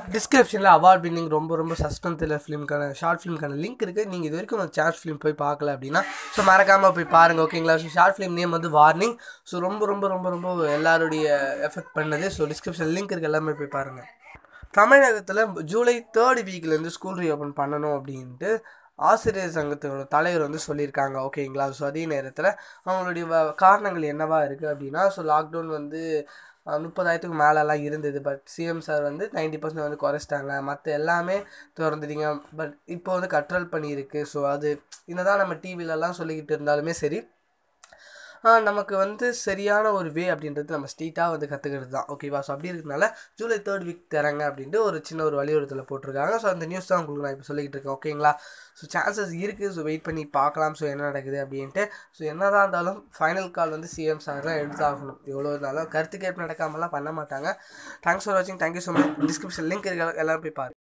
டிஸ்கிரிப்ஷனில் award winning ரொம்ப ரொம்ப சஸ்பென்ஸ் த்ரில்லர் ஃபிலிம்க்கான ஷார்ட் ஃபிலிம்க்கான லிங்க் இருக்குது நீங்கள் இது வரைக்கும் அந்த ஷார்ட் ஃபிலிம் போய் பார்க்கல அப்படின்னா ஸோ மறக்காமல் போய் பாருங்கள் ஓகேங்களா ஸோ ஷார்ட் ஃபிலிம் நேம் வந்து வார்னிங் ஸோ ரொம்ப ரொம்ப ரொம்ப ரொம்ப எல்லாருடைய எஃபெக்ட் பண்ணது ஸோ டிஸ்கிரிப்ஷன் லிங்க் இருக்குது எல்லாமே போய் பாருங்கள் தமிழகத்தில் ஜூலை தேர்ட் வீக்லேருந்து ஸ்கூல் ரீஓப்பன் பண்ணணும் அப்படின்ட்டு ஆசிரியர் சங்கத்தோட தலைவர் வந்து சொல்லியிருக்காங்க ஓகேங்களா ஸோ அதே நேரத்தில் அவங்களுடைய வ காரணங்கள் என்னவா இருக்குது அப்படின்னா ஸோ லாக்டவுன் வந்து அஹ், முப்பதாயிரத்துக்கு மேலெல்லாம் இருந்தது பட் சிஎம் சார் வந்து நைன்டி பர்சன்ட் வந்து குறைச்சிட்டாங்க மற்ற எல்லாமே திறந்துட்டீங்க பட் இப்போ வந்து கண்ட்ரோல் பண்ணியிருக்கு ஸோ அது என்னதான் நம்ம டிவிலலாம் சொல்லிக்கிட்டு இருந்தாலுமே சரி ஆஹ் நமக்கு வந்து சரியான ஒரு வே அப்படின்றது நம்ம ஸ்ட்ரீட்டாக வந்து கற்றுக்கிறது தான் ஓகேவா ஸோ அப்படி இருக்கிறதுனால ஜூலை தேர்ட் வீக் தராங்க அப்படின்ட்டு ஒரு சின்ன ஒரு வலியுறுத்தலை போட்டிருக்காங்க ஸோ அந்த நியூஸ் தான் உங்களுக்கு நான் இப்போ சொல்லிக்கிட்டு இருக்கேன் ஓகேங்களா ஸோ சான்சஸ் இருக்குது ஸோ வெயிட் பண்ணி பார்க்கலாம் ஸோ என்ன நடக்குது அப்படின்ட்டு ஸோ என்னதான் இருந்தாலும் ஃபைனல் கால் வந்து சிஎம் சார் தான் எடுத்தாகணும் எவ்வளோ இருந்தாலும் கருத்து கேட்பு நடக்காமலாம் பண்ண மாட்டாங்க தேங்க்ஸ் ஃபார் வாட்சிங் thank you so much description link இருக்க எல்லாரும் போய் பாருங்க